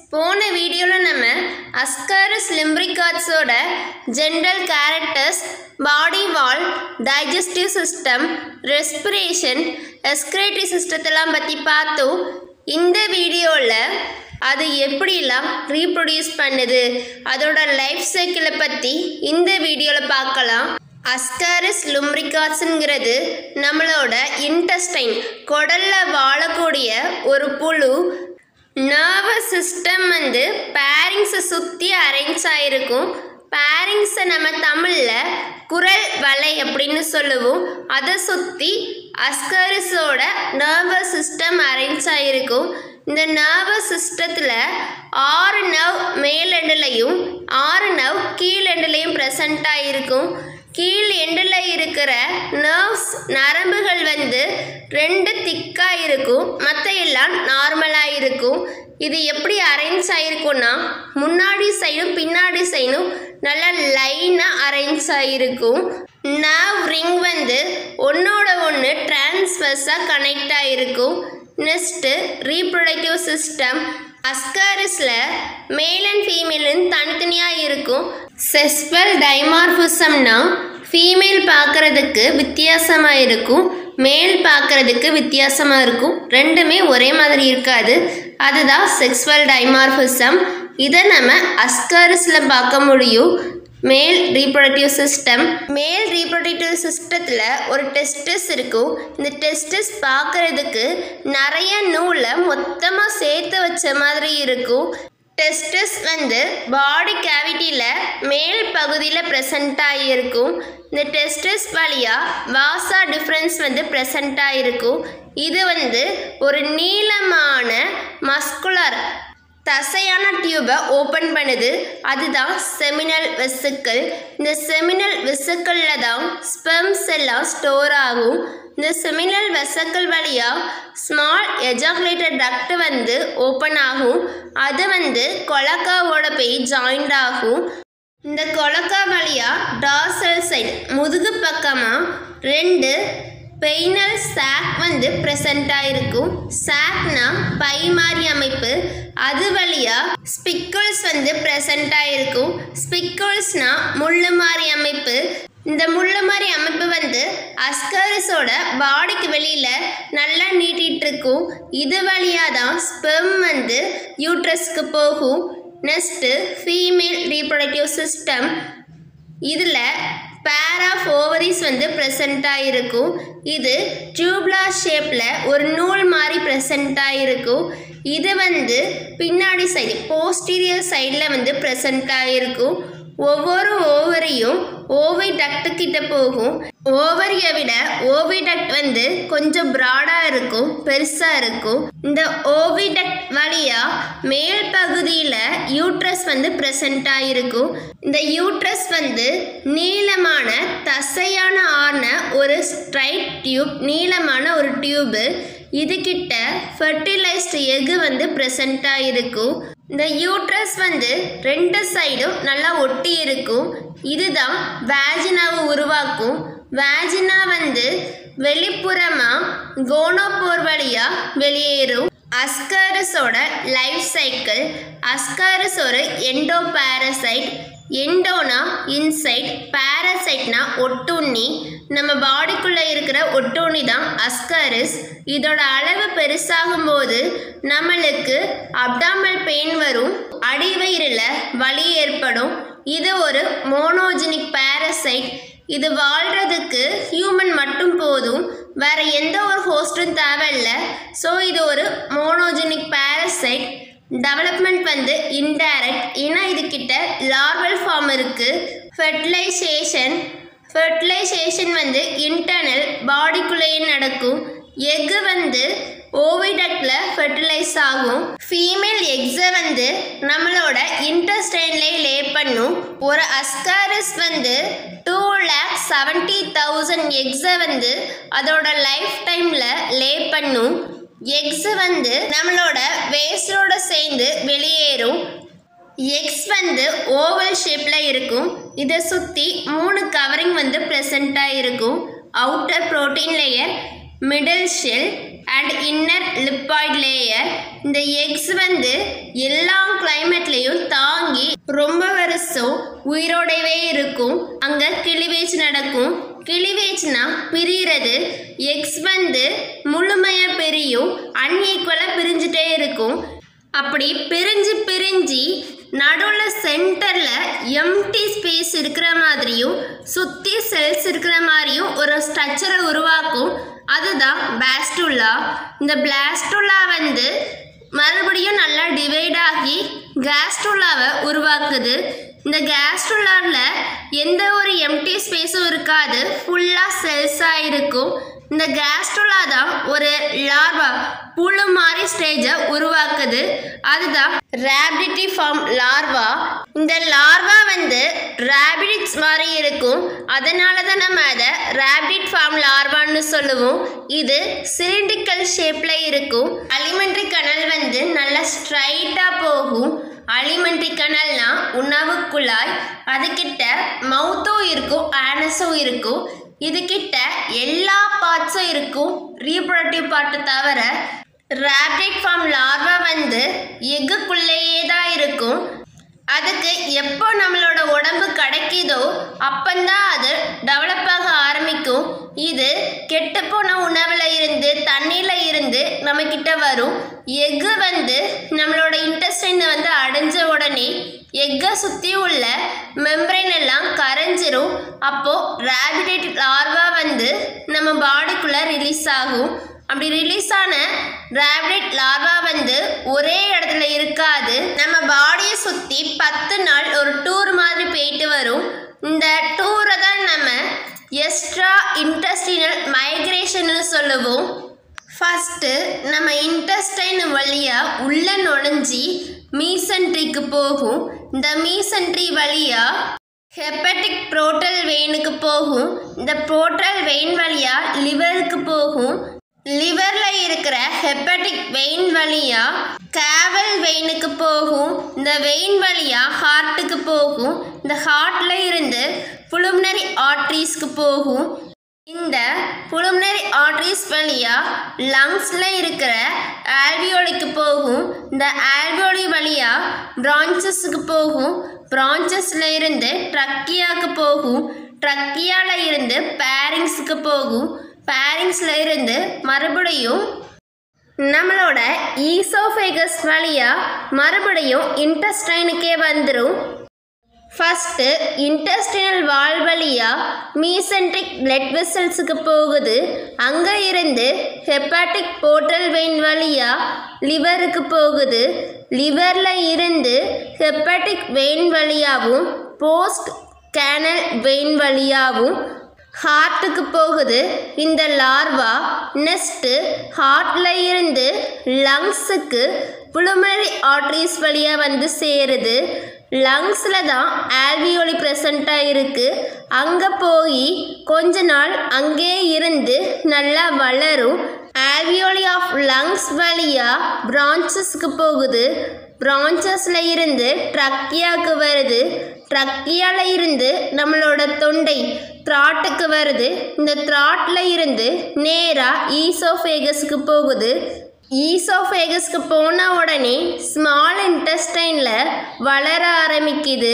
போன வீடியோவில் நம்ம அஸ்காரஸ் லிம்ப்ரிகாட்ஸோட general characters body wall digestive system respiration excretory சிஸ்டத்தெல்லாம் பற்றி பார்த்தோம் இந்த வீடியோவில் அது எப்படிலாம் ரீப்ரொடியூஸ் பண்ணுது அதோட லைஃப் சைக்கிளை பற்றி இந்த வீடியோவில் பார்க்கலாம் அஸ்காரிஸ் லும்ரிகாட்ஸுங்கிறது நம்மளோட இன்டஸ்டைன் குடலில் வாழக்கூடிய ஒரு புழு நர்வஸ் சிஸ்டம் வந்து பேரிங்ஸை சுற்றி அரேஞ்ச் ஆகிருக்கும் பேரிங்ஸை நம்ம தமிழில் குரல் வலை அப்படின்னு சொல்லுவோம் அதை சுற்றி அஸ்கரிஸோட நர்வஸ் சிஸ்டம் அரேஞ்ச் ஆகிருக்கும் இந்த நர்வஸ் சிஸ்டத்தில் ஆறு நவ் மேல் எண்டுலையும் ஆறு நவ் கீழ் எண்டுலையும் ப்ரெசண்ட் ஆகிருக்கும் கீழ் எண்டில் இருக்கிற நர்வ்ஸ் நரம்புகள் வந்து ரெண்டு திக்காக இருக்கும் மற்ற எல்லாம் நார்மலாக இருக்கும் இது எப்படி அரேஞ்ச் ஆகிருக்கும்னா முன்னாடி சைடும் பின்னாடி சைடும் நல்லா லைனாக அரேஞ்ச் ஆகிருக்கும் நர்வ் ரிங் வந்து ஒன்றோட ஒன்று டிரான்ஸ்வர்ஸாக கனெக்ட் ஆகிருக்கும் நெக்ஸ்ட்டு ரீப்ரொடக்டிவ் சிஸ்டம் அஸ்காரிஸில் மேல் அண்ட் ஃபீமேல்னு தனித்தனியாக இருக்கும் செஸ்பல் டைமார்பிசம்னா ஃபீமேல் பார்க்குறதுக்கு வித்தியாசமாக இருக்கும் மேல் பார்க்குறதுக்கு வித்தியாசமாக இருக்கும் ரெண்டுமே ஒரே மாதிரி இருக்காது அதுதான் செக்ஸ்வல் டைமார்பிசம் இதை நம்ம அஸ்காரிஸில் பார்க்க முடியும் மேல் ரீப்ரொடக்டிவ் சிஸ்டம் மேல் ரீப்ரொடக்டிவ் சிஸ்டத்தில் ஒரு டெஸ்டஸ் இருக்கும் இந்த டெஸ்டஸ் பார்க்குறதுக்கு நிறைய நூலை மொத்தமாக சேர்த்து வச்ச மாதிரி இருக்கும் டெஸ்டஸ் வந்து பாடி கேவிட்டியில் மேல் பகுதியில் ப்ரெசண்ட் ஆகியிருக்கும் இந்த டெஸ்டஸ் வழியாக வாசா டிஃப்ரென்ஸ் வந்து ப்ரெசண்ட் ஆகிருக்கும் இது வந்து ஒரு நீளமான மஸ்குலர் தசையான டியூபை ஓப்பன் பண்ணுது அதுதான் செமினல் வெசிக்கல் இந்த செமினல் வெசிக்கலில் தான் ஸ்பெம்ஸ் எல்லாம் ஸ்டோர் ஆகும் இந்த செமினல் வெசக்கல் வழியாக ஸ்மால் எஜாகுலேட்டட் டக்ட் வந்து ஓப்பன் ஆகும் அது வந்து கொலக்காவோட போய் ஜாயிண்ட் ஆகும் இந்த கொலக்கா வழியாக டார்சல் சைடு முதுகு பக்கமாக ரெண்டு பெயினல் சாக் வந்து ப்ரெசண்ட் ஆகிருக்கும் சாக்னா பை மாதிரி அமைப்பு அது வழியாக ஸ்பிக்குல்ஸ் வந்து ப்ரெசண்ட் ஆகிருக்கும் ஸ்பிக்குல்ஸ்னா முள்ளு மாதிரி அமைப்பு இந்த முள்ளு மாதிரி அமைப்பு வந்து அஸ்கரிஸோட பாடிக்கு வெளியில் நல்லா நீட்டிகிட்டு இருக்கும் இது வழியாக தான் ஸ்பெம் வந்து யூட்ரஸ்க்கு போகும் நெக்ஸ்ட்டு ஃபீமேல் ரீப்ரொடக்டிவ் சிஸ்டம் இதில் பேர் ஆஃப் ஓவரிஸ் வந்து ப்ரெசண்ட்டாக இருக்கும் இது டியூப்லார் ஷேப்பில் ஒரு நூல் மாதிரி ப்ரெசண்ட்டாக இருக்கும் இது வந்து பின்னாடி சைடு போஸ்டீரியர் சைடில் வந்து ப்ரெசண்ட்டாக இருக்கும் ஒவ்வொரு ஓவரையும் ஓவை டக்ட் கிட்ட போகும் ஓவரியை விட ஓவிடக்ட் வந்து கொஞ்சம் ப்ராடாக இருக்கும் பெருசாக இருக்கும் இந்த ஓவிடக்ட் வழியாக மேல் பகுதியில் யூட்ரஸ் வந்து ப்ரெசண்ட் ஆகிருக்கும் இந்த யூட்ரஸ் வந்து நீளமான தசையான ஆன ஒரு ஸ்ட்ரைட் டியூப் நீளமான ஒரு டியூபு இதுகிட்ட ஃபெர்டிலைஸ்டு எக்கு வந்து ப்ரெசண்ட்டாக இருக்கும் இந்த யூட்ரஸ் வந்து ரெண்டு சைடும் நல்லா ஒட்டி இருக்கும் இதுதான் வேஜினாவை உருவாக்கும் வேஜினா வந்து வெளிப்புறமாக கோனோபோர் வழியாக வெளியேறும் அஸ்காரஸோட லைஃப் சைக்கிள் அஸ்காரஸ் ஒரு எண்டோ பாரசைட் எண்டோனா இன்சைட் பாரசைட்னா ஒட்டுண்ணி நம்ம பாடிக்குள்ளே இருக்கிற ஒட்டுண்ணி தான் அஸ்காரிஸ் இதோட அளவு பெருசாகும் போது நம்மளுக்கு அப்டாமல் பெயின் வரும் அடிவயிறில் வலி ஏற்படும் இது ஒரு மோனோஜெனிக் பாரசைட் இது வாழ்கிறதுக்கு ஹியூமன் மட்டும் போதும் வேற எந்த ஒரு ஹோஸ்டும் தேவையில்ல ஸோ இது ஒரு மோனோஜெனிக் பாரசைட் டெவலப்மெண்ட் வந்து இன்டைரக்ட் ஏன்னா இதுக்கிட்ட லார்வல் ஃபார்ம் இருக்குது ஃபெர்டிலைசேஷன் ஃபெர்டிலைசேஷன் வந்து இன்டர்னல் பாடிக்குள்ளேயே நடக்கும் எக்கு வந்து ஓவிடக்டில் ஃபெர்டிலைஸ் ஆகும் ஃபீமேல் எக்ஸை வந்து நம்மளோட இன்டஸ்டைன்லேயே லே பண்ணும் ஒரு அஸ்காரஸ் வந்து டூ லேக் செவன்ட்டி தௌசண்ட் எக்ஸை வந்து அதோட லைஃப் டைமில் லே பண்ணும் எக்ஸ் வந்து நம்மளோட வேஸ்டோட சேர்ந்து வெளியேறும் எக்ஸ் வந்து ஓவல் ஷேப்பில் இருக்கும் இதை சுற்றி மூணு கவரிங் வந்து ப்ரெசண்ட்டாக இருக்கும் outer protein layer middle shell and inner lipoid layer இந்த எக்ஸ் வந்து எல்லா கிளைமேட்லேயும் தாங்கி ரொம்ப வருஷம் உயிரோடவே இருக்கும் அங்கே கிளிவேஜ் நடக்கும் கிளிவேஜ்னா பிரிகிறது எக்ஸ் வந்து முழுமையாக பிரியும் அன்ஈக்குவலாக பிரிஞ்சுட்டே இருக்கும் அப்படி பிரிஞ்சு பிரிஞ்சு நடுவில் சென்டரில் எம்டி ஸ்பேஸ் இருக்கிற மாதிரியும் சுற்றி செல்ஸ் இருக்கிற மாதிரியும் ஒரு ஸ்ட்ரக்சரை உருவாக்கும் அதுதான் பிளாஸ்டுல்லா இந்த பிளாஸ்டுல்லா வந்து மறுபடியும் நல்லா டிவைட் ஆகி கேஸ்ட்ருல்லாவை உருவாக்குது இந்த கேஸ்ட்ருல்லாவில் எந்த ஒரு எம்டி ஸ்பேஸும் இருக்காது ஃபுல்லாக செல்ஸாக இருக்கும் இந்த கேஸ்ட்ருலா தான் ஒரு லார்வா புழு மாதிரி ஸ்டேஜை உருவாக்குது அதுதான் ரேபிடிட்டி ஃபார்ம் லார்வா இந்த லார்வா வந்து ரேபிடிட்ஸ் மாதிரி இருக்கும் அதனால தான் நம்ம அதை ரேபிட் ஃபார்ம் லார்வான்னு சொல்லுவோம் இது சிலிண்டிக்கல் ஷேப்பில் இருக்கும் அலிமெண்ட்ரி கனல் வந்து நல்லா ஸ்ட்ரைட்டாக போகும் அலிமெண்ட்ரி கனல்னா உணவு குழாய் அதுக்கிட்ட மவுத்தும் இருக்கும் ஆனஸும் இருக்கும் இதுகிட்ட எல்லா பார்ட்ஸும் இருக்கும் ரீப்ரொடக்டிவ் பார்ட்டை தவிர ரேபிட் ஃபார்ம் லார்வா வந்து எக்குள்ளேயே தான் இருக்கும் அதுக்கு எப்போ நம்மளோட உடம்பு கிடைக்குதோ அப்பந்தான் அது டெவலப் ஆக ஆரம்பிக்கும் இது கெட்டுப்போன உணவில் இருந்து தண்ணியில் இருந்து நம்மக்கிட்ட வரும் எக்கு வந்து நம்மளோட இன்டெஸ்டைனை வந்து அடைஞ்ச உடனே எக்கை சுற்றி உள்ள மெம்பரைன் எல்லாம் கரைஞ்சிரும் அப்போது ரேபிடேட் லார்வா வந்து நம்ம பாடிக்குள்ளே ரிலீஸ் ஆகும் அப்படி ரிலீஸ் ஆன ரேபிட் லார்வா வந்து ஒரே இடத்துல இருக்காது நம்ம பாடியை சுற்றி பத்து நாள் ஒரு டூர் மாதிரி போயிட்டு வரும் இந்த டூரை தான் நம்ம எக்ஸ்ட்ரா இன்டஸ்டினல் மைக்ரேஷன்னு சொல்லுவோம் ஃபஸ்ட்டு நம்ம இன்டஸ்டைன் வழியாக உள்ளே நுழைஞ்சி மீசன்ட்ரிக்கு போகும் இந்த மீசன்ட்ரி வழியாக ஹெப்பட்டிக் புரோட்டல் வெயினுக்கு போகும் இந்த புரோட்டல் வெயின் வழியாக லிவருக்கு போகும் லிவரில் இருக்கிற ஹெப்பட்டிக் வெயின் வழியாக கேவல் வெயினுக்கு போகும் இந்த வெயின் வழியாக ஹார்ட்டுக்கு போகும் இந்த ஹார்ட்டில் இருந்து புலுமினரி ஆர்ட்ரிஸ்க்கு போகும் இந்த புலுமினரி ஆர்ட்ரிஸ் வழியாக லங்ஸில் இருக்கிற ஆல்வியோலிக்கு போகும் இந்த ஆல்வியோலி வழியாக பிரான்ச்சஸுக்கு போகும் பிரான்ச்சஸில் இருந்து ட்ரக்கியாவுக்கு போகும் ட்ரக்கியாவில் இருந்து பேரிங்ஸுக்கு போகும் பேரிங்ஸில் இருந்து மறுபடியும் நம்மளோட ஈசோஃபேகஸ் வழியாக மறுபடியும் இன்டஸ்டைனுக்கே வந்துடும் ஃபஸ்ட்டு இன்டஸ்டினல் வால் வழியாக மீசென்ட்ரிக் பிளட் வெசல்ஸுக்கு போகுது அங்கே இருந்து ஹெப்பாட்டிக் போர்ட்டல் வெயின் வழியாக லிவருக்கு போகுது லிவரில் இருந்து ஹெப்பாட்டிக் வெயின் வழியாகவும் போஸ்ட் கேனல் வெயின் வழியாகவும் ஹார்ட்டுக்கு போகுது இந்த லார்வா நெக்ஸ்ட்டு ஹார்ட்டில் இருந்து லங்ஸுக்கு புலுமனரி ஆர்ட்ரிஸ் வழியாக வந்து சேருது லங்ஸில் தான் ஆல்வியோலி ப்ரெசண்ட்டாக இருக்குது அங்கே போய் கொஞ்ச நாள் அங்கே இருந்து நல்லா வளரும் ஆல்வியோலி ஆஃப் லங்ஸ் வழியாக பிரான்ச்சஸ்க்கு போகுது பிரான்ச்சஸில் இருந்து ட்ரக்கியாவுக்கு வருது ட்ரக்கியால இருந்து நம்மளோட தொண்டை த்ராட்டுக்கு வருது இந்த த்ராட்டில் இருந்து நேராக ஈசோஃபேகஸ்க்கு போகுது ஈசோஃபேகஸ்க்கு போன உடனே ஸ்மால் இன்டெஸ்டைனில் வளர ஆரம்பிக்குது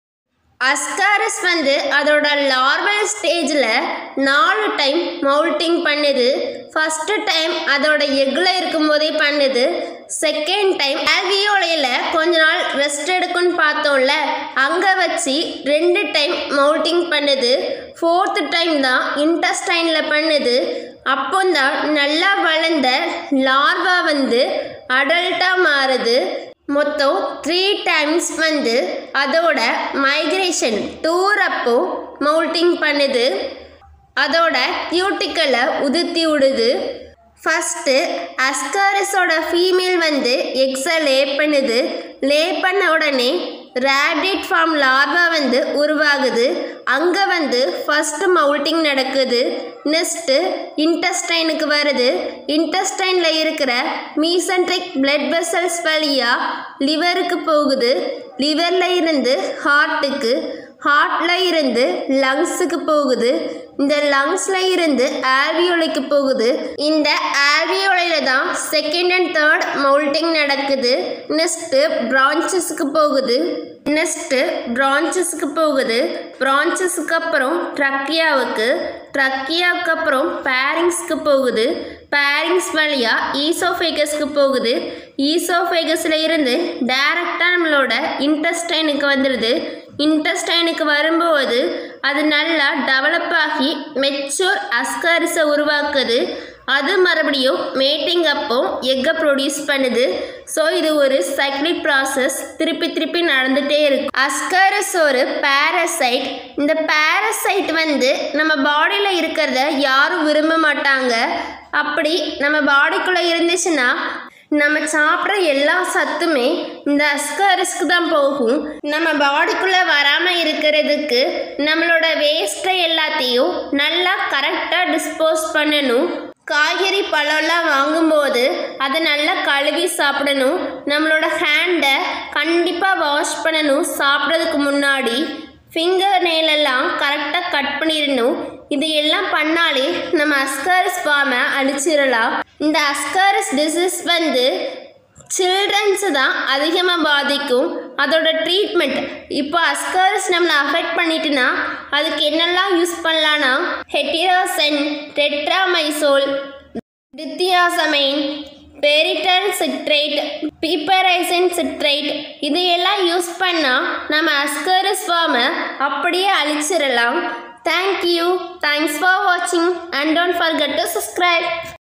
அஸ்காரஸ் வந்து அதோட லார்வல் ஸ்டேஜில் நாலு டைம் மவுல்ட்டிங் பண்ணுது ஃபஸ்ட்டு டைம் அதோட எக்கில் இருக்கும்போதே பண்ணுது செகண்ட் டைம் ஆல்வியோலையில் கொஞ்ச நாள் ரெஸ்ட் எடுக்குன்னு பார்த்தோம்ல அங்கே வச்சு ரெண்டு டைம் மவுல்ட்டிங் பண்ணுது ஃபோர்த்து டைம் தான் இன்டஸ்டைனில் பண்ணுது அப்போந்தான் நல்லா வளர்ந்த லார்வா வந்து அடல்ட்டாக மாறுது மொத்தம் த்ரீ டைம்ஸ் வந்து அதோட மைக்ரேஷன் டூர் அப்போ மவுல்ட்டிங் பண்ணுது அதோட கியூட்டிக்கலை உதிர்த்தி விடுது ஃபஸ்ட்டு அஸ்காரஸோட ஃபீமேல் வந்து எக்ஸை லே பண்ணுது லே பண்ண உடனே ரேபிட் ஃபார்ம் லார்வா வந்து உருவாகுது அங்கே வந்து ஃபஸ்ட்டு மவுல்ட்டிங் நடக்குது நெக்ஸ்ட்டு இன்டஸ்டைனுக்கு வருது இன்டஸ்டைனில் இருக்கிற மீசன்ட்ரிக் பிளட் வெசல்ஸ் வழியாக லிவருக்கு போகுது லிவரில் இருந்து ஹார்ட்டுக்கு ஹார்ட்டில் இருந்து லங்ஸுக்கு போகுது இந்த லங்ஸ்ல இருந்து ஆல்வியோலைக்கு போகுது இந்த ஆல்வியோலையில தான் செகண்ட் அண்ட் தேர்ட் மவுல்டிங் நடக்குது நெக்ஸ்ட்டு பிரான்ச்சஸ்க்கு போகுது நெக்ஸ்ட்டு பிரான்ச்சஸ்க்கு போகுது பிரான்ச்சஸ்க்கு அப்புறம் ட்ரக்கியாவுக்கு ட்ரக்கியாவுக்கு அப்புறம் பேரிங்ஸ்க்கு போகுது பேரிங்ஸ் வழியாக ஈசோஃபேகஸ்க்கு போகுது ஈசோஃபேகஸில் இருந்து டைரக்டாக நம்மளோட இன்டெஸ்டைனுக்கு வந்துடுது இன்டெஸ்டைனுக்கு வரும்போது அது நல்லா டெவலப் ஆகி மெச்சூர் அஸ்காரிஸை உருவாக்குது அது மறுபடியும் மேட்டிங் அப்போ எக்கை ப்ரொடியூஸ் பண்ணுது ஸோ இது ஒரு சைக்ளிக் ப்ராசஸ் திருப்பி திருப்பி நடந்துகிட்டே இருக்கு அஸ்காரஸ் ஒரு பேரசைட் இந்த பேரசைட் வந்து நம்ம பாடியில் இருக்கிறத யாரும் விரும்ப மாட்டாங்க அப்படி நம்ம பாடிக்குள்ளே இருந்துச்சுன்னா நம்ம சாப்பிட்ற எல்லா சத்துமே இந்த அஸ்காரஸ்க்கு தான் போகும் நம்ம பாடிக்குள்ளே வராமல் இருக்கிறதுக்கு நம்மளோட வேஸ்ட்டை எல்லாத்தையும் நல்லா கரெக்டாக டிஸ்போஸ் பண்ணணும் காய்கறி பழம்லாம் வாங்கும்போது அதை நல்லா கழுவி சாப்பிடணும் நம்மளோட ஹேண்டை கண்டிப்பாக வாஷ் பண்ணணும் சாப்பிட்றதுக்கு முன்னாடி ஃபிங்கர் நெயிலெல்லாம் கரெக்டாக கட் பண்ணிடணும் இது எல்லாம் பண்ணாலே நம்ம அஸ்காரஸ் ஃபார்மை அழிச்சிடலாம் இந்த அஸ்காரஸ் டிசீஸ் வந்து சில்ட்ரன்ஸு தான் அதிகமாக பாதிக்கும் அதோட ட்ரீட்மெண்ட் இப்போ அஸ்காரஸ் நம்மளை அஃபெக்ட் பண்ணிட்டுனா அதுக்கு என்னெல்லாம் யூஸ் பண்ணலான்னா ஹெட்டிரோசென் டெட்ராமைசோல் டித்தியாசமைன் பெரிட்டல் சிட்ரேட் பீப்பரைசன் சிட்ரேட் இது எல்லாம் யூஸ் பண்ணால் நம்ம அஸ்கரஸ் ஃபார்மை அப்படியே அழிச்சிடலாம் தேங்க்யூ தேங்க்ஸ் ஃபார் வாட்சிங் and don't forget to subscribe